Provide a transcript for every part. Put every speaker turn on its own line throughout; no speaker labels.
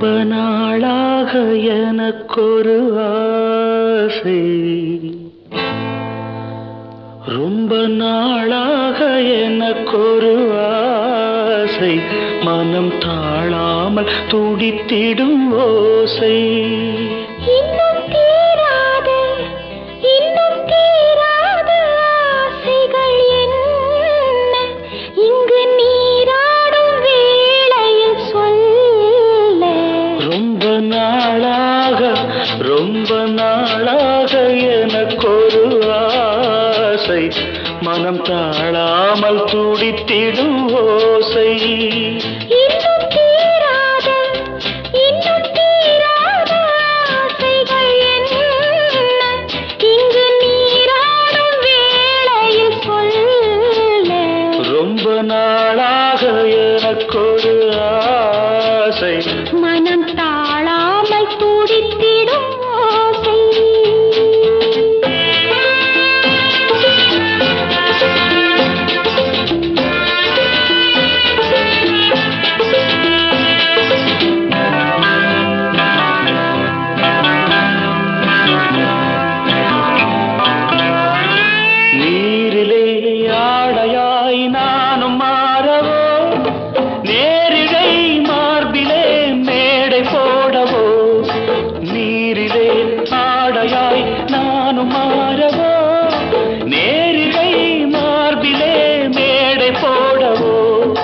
ரொம்ப நாளாக எனக்கொரு ஆசை ரொம்ப நாளாக எனக்கொரு ஆசை மனம் தாழாமல் துடித்திடும் ஓசை
இன்னும் தீராத இன்னும் தீராத ஆசைகள் என்ன இங்கு நீராடும் வேளையில் சொல்ல
ரொம்ப நாளாக ரொம்ப நாளாக எனக்கொரு ஆசை மனம் தாழாமல் துடித்திடும் ஓசை
இன்னும் தீராத இன்னும் தீராத ஆசைகள் என்ன இங்கு நீராடும் வேளையில் சொல்ல
ரொம்ப நாளாக எனக்கொரு ஆசை
மனம் தாழாமல் துடித்திடும் ஓசை
நீரிலே ஆடையாய் நானும் மாறவோ நேரிடை மார்பிலே மேடை போடவோ நீரிலே ஆடையாய் நானும் மாறவோ நேரிடை மார்பிலே மேடை போடவோ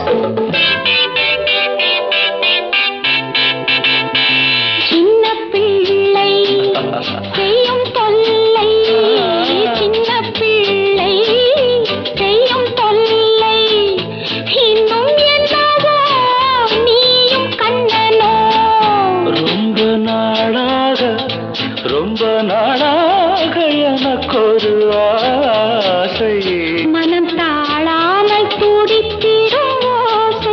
சின்ன பிள்ளை செய்யும் தொல்லை சின்ன பிள்ளை செய்யும் தொல்லை இன்னும் என்னவோ நீயும் கண்ணனோ
ரொம்ப நாளாக ரொம்ப நாளாக எனக்கொரு ஆசை
மனம் தாழாமல் துடித்திடும் ஓசை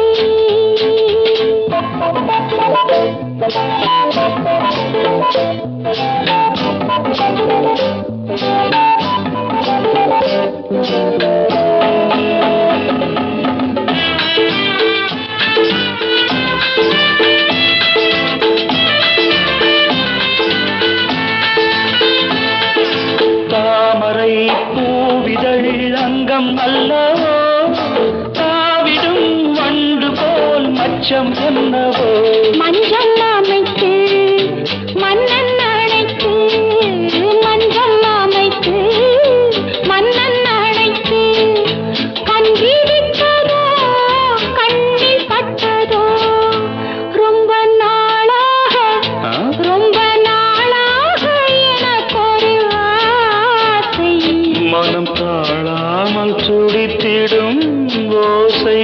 தாமரை பூவிதழ் அங்கம் அல்லவோ தாவிடும் வண்டு போல் மச்சம் என்னவோ
மஞ்சள் அமைத்து மன்னன் அழைத்து மஞ்சள் அமைத்து மன்னன் அழைத்து கண்பிடித்ததோ கண்ணில் பட்டதோ ரொம்ப நாளாக
ஆ?
ரொம்ப நாளாக எனக்கொரு ஆசை
மனம் தாழாமல் துடித்திடும் ஓசை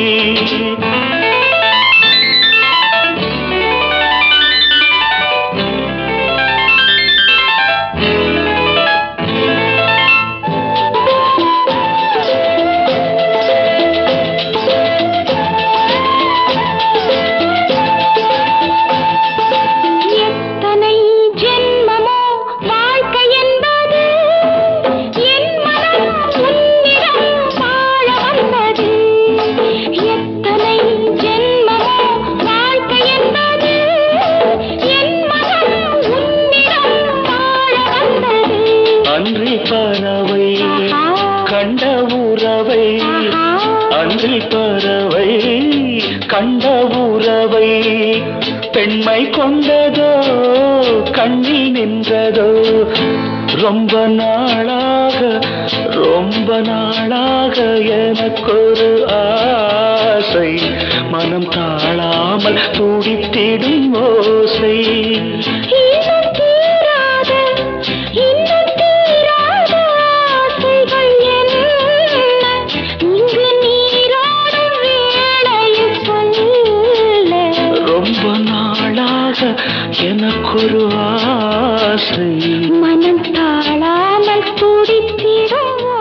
எத்தனை ஜென்மமோ வாழ்க்கை என்பது என் மனம் உன்னிடம் வாழ வந்தது எத்தனை ஜென்மமோ வாழ்க்கை என்பது என் மனம் உன்னிடம் வாழ வந்தது
அன்றி பறவை கண்ட உறவை அன்றி பறவை கண்ட உறவை பெண்மை கொண்டதோ கண்ணில் நின்றதோ ரொம்ப நாளாக ரொம்ப நாளாக எனக்கொரு ஆசை மனம் தாழாமல் துடித்திடும் ஓசை
இன்னும் தீராத இன்னும் தீராத ஆசைகள் என்ன இங்கு நீராடும் வேளையில் சொல்ல
ரொம்ப நாளாக எனக்கொரு ஆசை
மனம் தாழாமல் துடித்திடும்